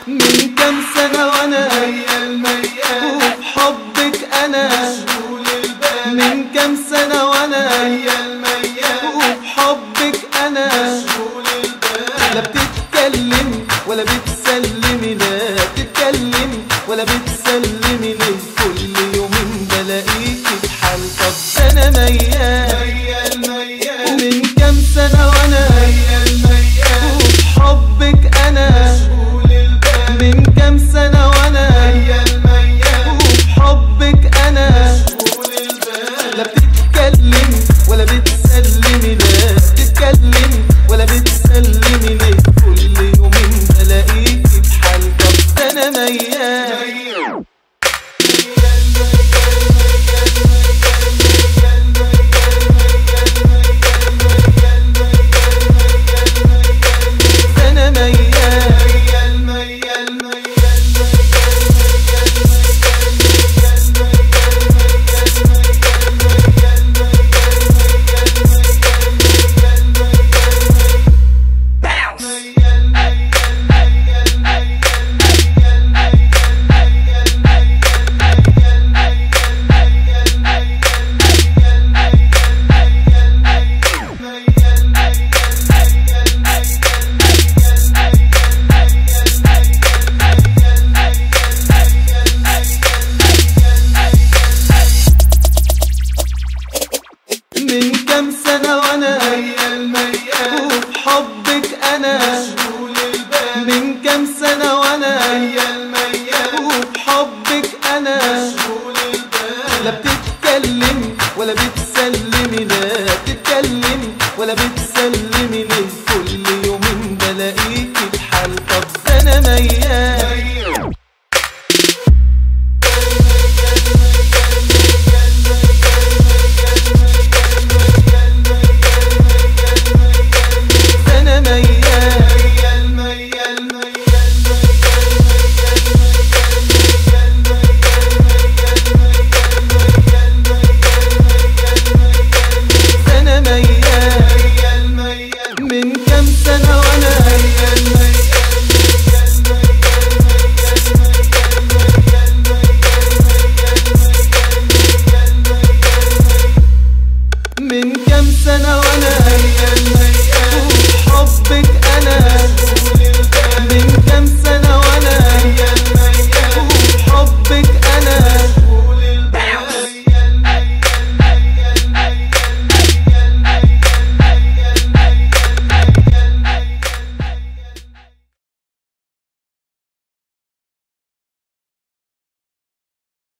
من كام سنة وانا ميال ميال وفي حبك انا مشغول البال من كام سنة وانا ميال ميال وفي حبك انا مشغول البال لا بتتكلم ولا بتسلمي لا بتتكلم ولا بتسلمي ليه كل يومين بلاقيكي بحال طب ده انا ميال ميال ميال من كام سنة وانا ميال ميال وفي حبك انا مشغول البال من كام سنة وانا ميال ميال وفي حبك انا مشغول البال لا بتتكلم ولا بتسلمي لا بتتكلم ولا بتسلمي ليه كل يومين بلاقيكي بحال طب ده انا ميال ميال ده انا ميال ميال ميال ميال من كام سنة وانا ميال ميال وفي حبك انا مشغول البال من كام سنة وانا ميال ميال وفي حبك انا مشغول البال لا بتتكلم ولا بتسلمي لا بتتكلم ولا بتسلمي ليه كل يومين بلاقيكي بحال طب ده انا ميال ميال ده انا ميال ميال ميال ميال ده انا ميال ميال ميال من كام سنة وانا ميال من كام سنة وانا ميال ميال وفي حبك انا